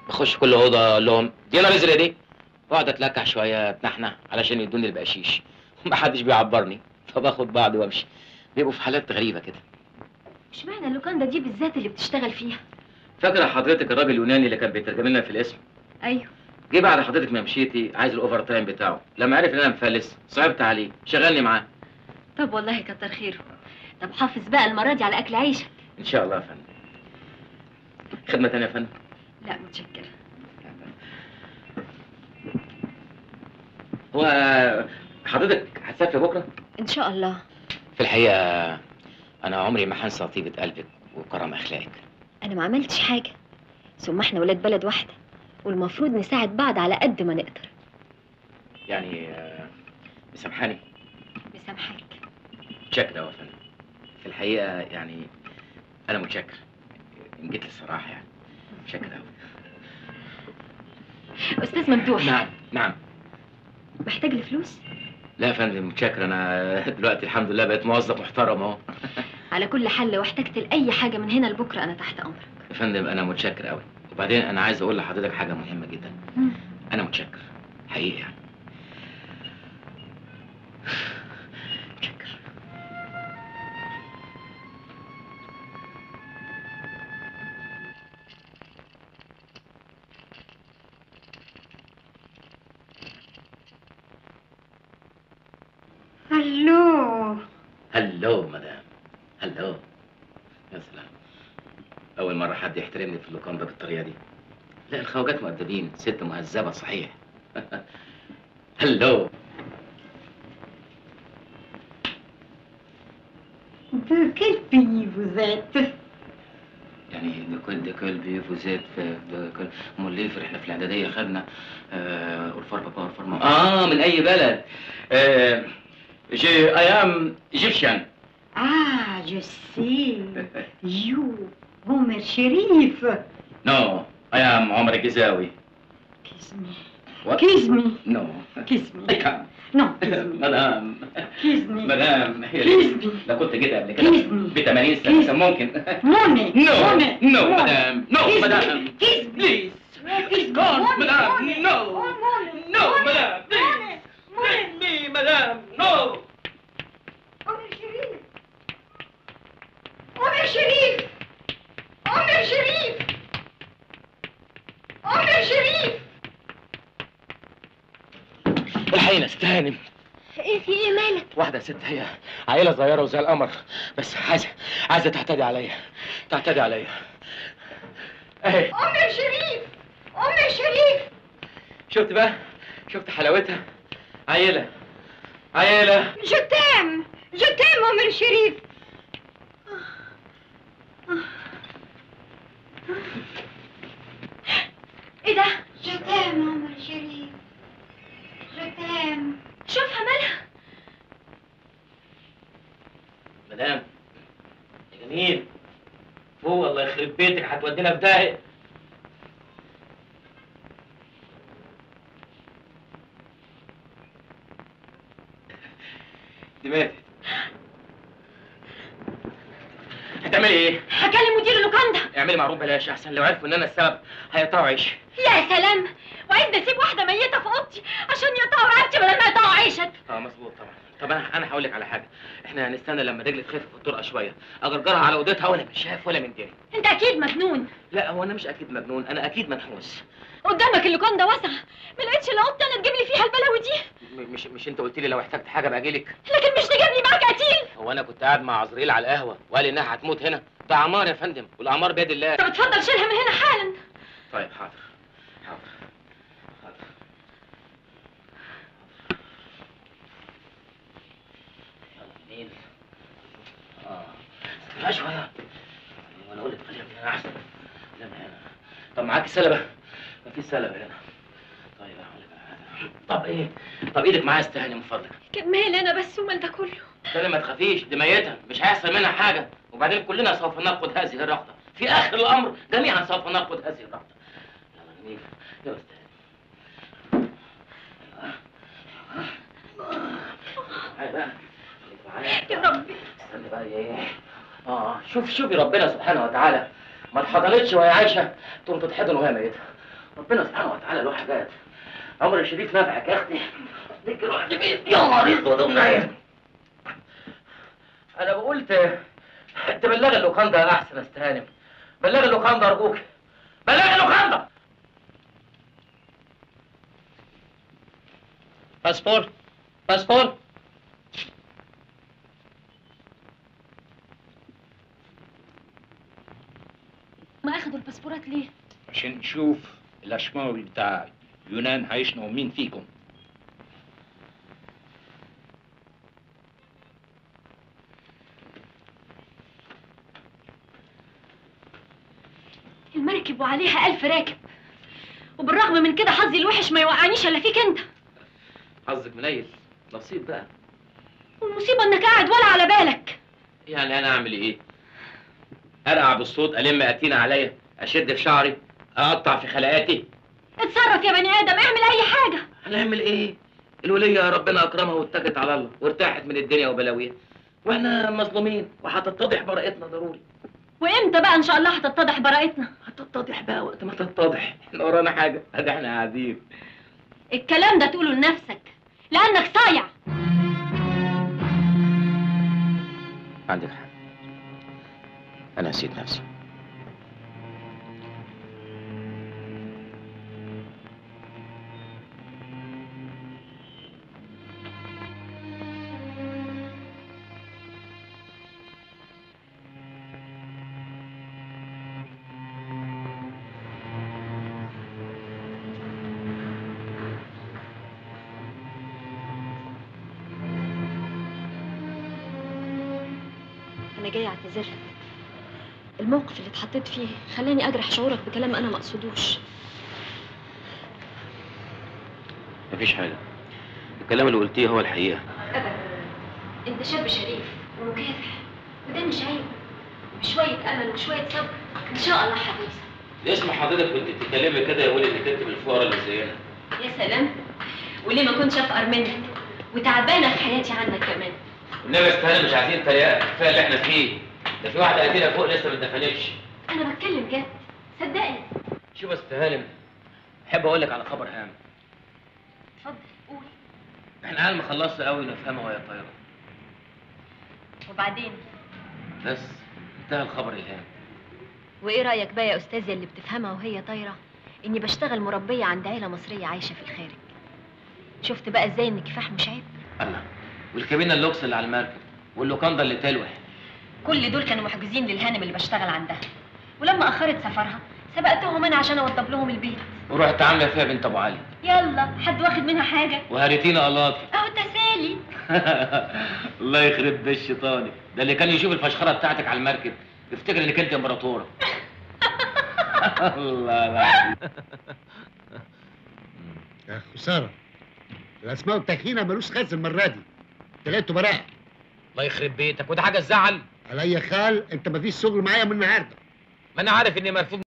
بخش كل اوضه اقول لهم دي انا رزق دي واقعد اتلكع شويه اتنحنح علشان يدوني البقشيش محدش بيعبرني فباخد بعضي وامشي بيبقوا في حالات غريبه كده اشمعنى اللوكاندا دي بالذات اللي بتشتغل فيها فاكره حضرتك الراجل اليوناني اللي كان بيترجم لنا في الاسم ايوه جه بعد حضرتك ما مشيتي عايز الاوفر تايم بتاعه لما عرف ان انا مفلس صعبت عليه شغلني معاه طب والله كتر خيره طب حافظ بقى المره دي على اكل عيشك ان شاء الله يا فندم خدمه تانية يا فندم لا متشكره هو حضرتك هتسافر بكره ان شاء الله في الحقيقه انا عمري ما هنسى طيبه قلبك وكرم اخلاقك انا ما عملتش حاجه ثم احنا ولاد بلد واحده والمفروض نساعد بعض على قد ما نقدر يعني آه، مسامحاني مسامحاك متشكر أوي يا فندم في الحقيقه يعني انا متشكر ان جيت للصراحه يعني متشكر قوي استاذ ممدوح نعم نعم محتاج لفلوس لا يا فندم متشكر انا دلوقتي الحمد لله بقيت موظف محترم اهو على كل حال لو احتجت لاي حاجه من هنا لبكره انا تحت امرك يا فندم انا متشكر قوي وبعدين انا عايز اقول لحضرتك حاجه مهمه جدا مم. انا متشكر حقيقي يعني متشكر هلو هلو مدام هلو يا سلام اول مره حد يحترمني في اللوكاندا بالطريقه دي لا الخواجات مؤدبين ست مهذبه صحيح هلو De quel pays vous êtes يعني ده كل ده كل بيفوزات في ده كل امال ليه في احنا في الاعداديه خدنا آه اورفار بابا اورفار ماما اه من اي بلد آه جي اي ام ايجيبشن Ah, je sais. You, Homer Sherif. نو اي ام عمر الجزاوي Kiss me. What? Kiss me. نو Kiss me. اي كان Non, kiss me. مدام Kiss me. مدام هي Kiss me. لو كنت جيت قبل كده Kiss me. ب 80 سنه Kiss كان ممكن Money. نو Money. نو Money. مدام نو Kiss me. مدام Kiss me. بليز Kiss me. Gone, Money, madame. money. No. Oh, money. No, Money. madame, please. Money. Money. me مدام نو Homer Sherif. Homer Sherif. Homer Sherif. Homer Sherif. الحقيقة استهانم ايه في ايه مالك واحدة ست هي عيلة صغيرة وزي القمر بس عايزة عايزة تعتدي عليا تعتدي عليا اهي Homer Sherif. Homer Sherif. شفت بقى شفت حلاوتها عيلة عيلة Je t'aime. Je t'aime, Homer Sherif. ايه ده Je t'aime, Homer Sherif. Je t'aime. شوفها مالها مدام يا جميل فوق الله يخرب بيتك هتودينا في داهية دي ماتت هتعملي ايه؟ هكلم مدير اللوكاندا اعملي معروف بلاش احسن لو عرفوا ان انا السبب هيقطعوا عيش يا سلام وعايز اسيب واحده ميته في اوضتي عشان يقطعوا رقبتي بدل ما يقطعوا عيشك اه مظبوط طبعا طب انا انا هقول لك على حاجه احنا هنستنى لما رجلي تخف في الطرقه شويه اجرجرها على اوضتها ولا مش شايف ولا من داري انت اكيد مجنون لا هو انا مش اكيد مجنون انا اكيد منحوس قدامك اللوكاندا واسعه ما لقيتش الا اوضتي انا تجيب لي فيها البلاوي دي م- مش مش انت قلت لي لو احتجت حاجه باجي لك لكن مش تجيبني معاك قتيل هو انا كنت قاعد مع عزريل على القهوه وقال لي انها هتموت هنا ده عمار يا فندم والاعمار بيد الله طب اتفضل شيلها من هنا حالا طيب حاضر حاضر حاضر يلا جميل اه استنى شويه وانا اقول لك خليها من هنا احسن خليها من هنا طب معاك سلبه مفيش سلبه هنا طيب هقول لك على حاجه طب ايه طب ايدك معايا استهاني من فضلك كمل انا بس ومال ده كله تاني ما تخافيش دي ميتة مش هيحصل منها حاجة وبعدين كلنا سوف نرقد هذه الرقدة في آخر الأمر جميعا سوف نرقد هذه الرقدة يلا جميل يا أستاذ هاي بقى خليك معايا. يا ربي استنى بقى ايه اه شوف شوفي ربنا سبحانه وتعالى ما اتحضنتش وهي عايشة تقوم تتحضن وهي ميتة ربنا سبحانه وتعالى له حاجات عمر الشريف نافعك يا اختي ليك روح بيت يا نهار اسود ومنيل انا بقول ت- تبلغ اللوكاندا يا احسن استهانم بلغ اللوكاندا ارجوك بلغ اللوكاندا باسبور باسبور ما اخدوا الباسبورات ليه عشان نشوف الاشماوي بتاع يونان هيشنقوا مين فيكم المركب وعليها ألف راكب وبالرغم من كده حظي الوحش ما يوقعنيش الا فيك انت حظك منيل نصيب بقى والمصيبه انك قاعد ولا على بالك يعني انا اعمل ايه ارقع بالصوت الم اتينا عليا اشد في شعري اقطع في خلقاتي اتصرف يا بني ادم اعمل اي حاجه هنعمل ايه الولية ربنا اكرمها واتكت على الله وارتاحت من الدنيا وبلاويها واحنا مظلومين وهتتضح براءتنا ضروري وامتى بقى ان شاء الله هتتضح براءتنا هتتضح بقى وقت ما تتضح احنا ورانا حاجه ادي احنا قاعدين الكلام ده تقوله لنفسك لانك صايع عندك حق انا نسيت نفسي انا جاي اعتذر لك الموقف اللي اتحطيت فيه خلاني اجرح شعورك بكلام انا ما اقصدوش مفيش حاجه الكلام اللي قلتيه هو الحقيقه ابدا انت شاب شريف ومكافح وده مش عيب بشويه امل وشويه صبر ان شاء الله هتوصل اسم حضرتك كنت بتتكلمي كده يا ولد انك انت من الفقراء اللي زينا يا سلام وليه ما كنتش افقر منك وتعبانه في حياتي عنك كمان النبي استهانة مش عايزين تريقه كفايه اللي احنا فيه ده في واحده قاتله فوق لسه ما اتدفنتش انا بتكلم جد صدقني شوف يا استهانم احب اقول لك على خبر هام اتفضل قول احنا عيال مخلصة قوي نفهمها وهي طايره وبعدين بس انتهى الخبر الهام وايه رايك بقى يا استاذه اللي بتفهمها وهي طايره اني بشتغل مربيه عند عيله مصريه عايشه في الخارج شفت بقى ازاي ان الكفاح مش عيب الله والكابينه اللوكس اللي على المركب واللوكاندا اللي تلوح كل دول كانوا محجوزين للهانم اللي بشتغل عندها ولما اخرت سفرها سبقتهم انا عشان اوضب لهم البيت ورحت عامله فيها بنت ابو علي يلا حد واخد منها حاجه وهريتينا قلاطي اهو تسالي الله يخرب بيت شيطاني ده اللي كان يشوف الفشخره بتاعتك على المركب يفتكر انك انت امبراطوره الله العظيم يا خسارة الأسماء والتكهينة ملوش خاز المرة دي طلعتوا براءة الله يخرب بيتك وده حاجه تزعل على أي خال أنت مفيش شغل معايا من النهاردة ما انا عارف اني مرفوض